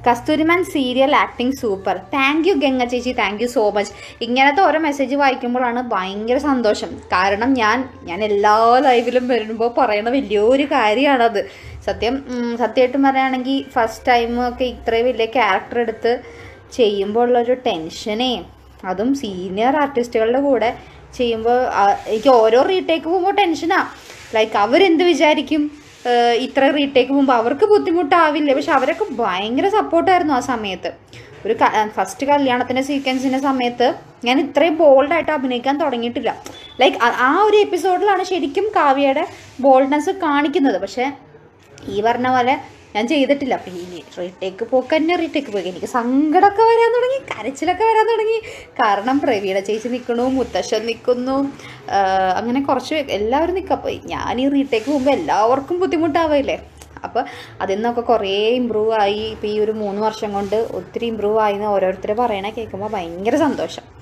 കസ്തൂരിമാൻ serial acting super thank you Ganga ചേച്ചി thank you so much ഇങ്ങനത്തെ ഓരോ മെസ്സേജ് വായിക്കുമ്പോഴാണ് ഭയങ്കര സന്തോഷം കാരണം ഞാൻ ഞാൻ എല്ലാ ലൈവിലും വരുമ്പോൾ പറയുന്ന വലിയൊരു കാര്യമാണത് സത്യം ഉം, സത്യമായിട്ടും പറയുകയാണെങ്കിൽ ഫസ്റ്റ് ടൈം ഒക്കെ ഇത്രയും വലിയ ക്യാരക്ടർ എടുത്ത് ചെയ്യുമ്പോൾ ഉള്ളൊരു ടെൻഷനേ അതും സീനിയർ ആർട്ടിസ്റ്റുകളുടെ കൂടെ ചെയ്യുമ്പോൾ എനിക്ക് ഓരോ റീടേക്ക് പോകുമ്പോൾ ടെൻഷനാണ് ലൈക്ക് അവരെന്ത് വിചാരിക്കും ഏഹ് ഇത്ര റീടേക്ക് പോകുമ്പോൾ അവർക്ക് ബുദ്ധിമുട്ടാവില്ല പക്ഷെ അവരൊക്കെ ഭയങ്കര സപ്പോർട്ടായിരുന്നു ആ സമയത്ത് ഒരു ഫസ്റ്റ് കല്യാണത്തിൻ്റെ സീക്വൻസിൻ്റെ സമയത്ത് ഞാൻ ഇത്രയും ബോൾഡായിട്ട് അഭിനയിക്കാൻ തുടങ്ങിയിട്ടില്ല ലൈക്ക് ആ ഒരു എപ്പിസോഡിലാണ് ശരിക്കും കാവ്യയുടെ ബോൾഡ്നെസ് കാണിക്കുന്നത് പക്ഷേ ഈ പറഞ്ഞ പോലെ ഞാൻ ചെയ്തിട്ടില്ല അപ്പം ഈ റീടേക്ക് പോക്ക് തന്നെ റീടേക്ക് പോയി എനിക്ക് സങ്കടമൊക്കെ വരാൻ തുടങ്ങി കരച്ചിലൊക്കെ വരാൻ തുടങ്ങി കാരണം പ്രവീണ ചേച്ചി നിൽക്കണു മുത്തശ്ശൻ നിൽക്കുന്നു ആഹ് അങ്ങനെ കുറച്ച് എല്ലാവരും നിൽക്കാം അപ്പോൾ ഞാൻ ഈ റീടേക്ക് പോകുമ്പോൾ എല്ലാവർക്കും ബുദ്ധിമുട്ടാവില്ലേ അപ്പോൾ അതിൽ നിന്നൊക്കെ കുറേ ഇമ്പ്രൂവ് ആയി ഇപ്പോൾ ഈ ഒരു മൂന്ന് വർഷം കൊണ്ട് ഒത്തിരി ഇമ്പ്രൂവ് ആയി എന്ന് ഓരോരുത്തർ പറയണ കേൾക്കുമ്പോൾ ഭയങ്കര സന്തോഷം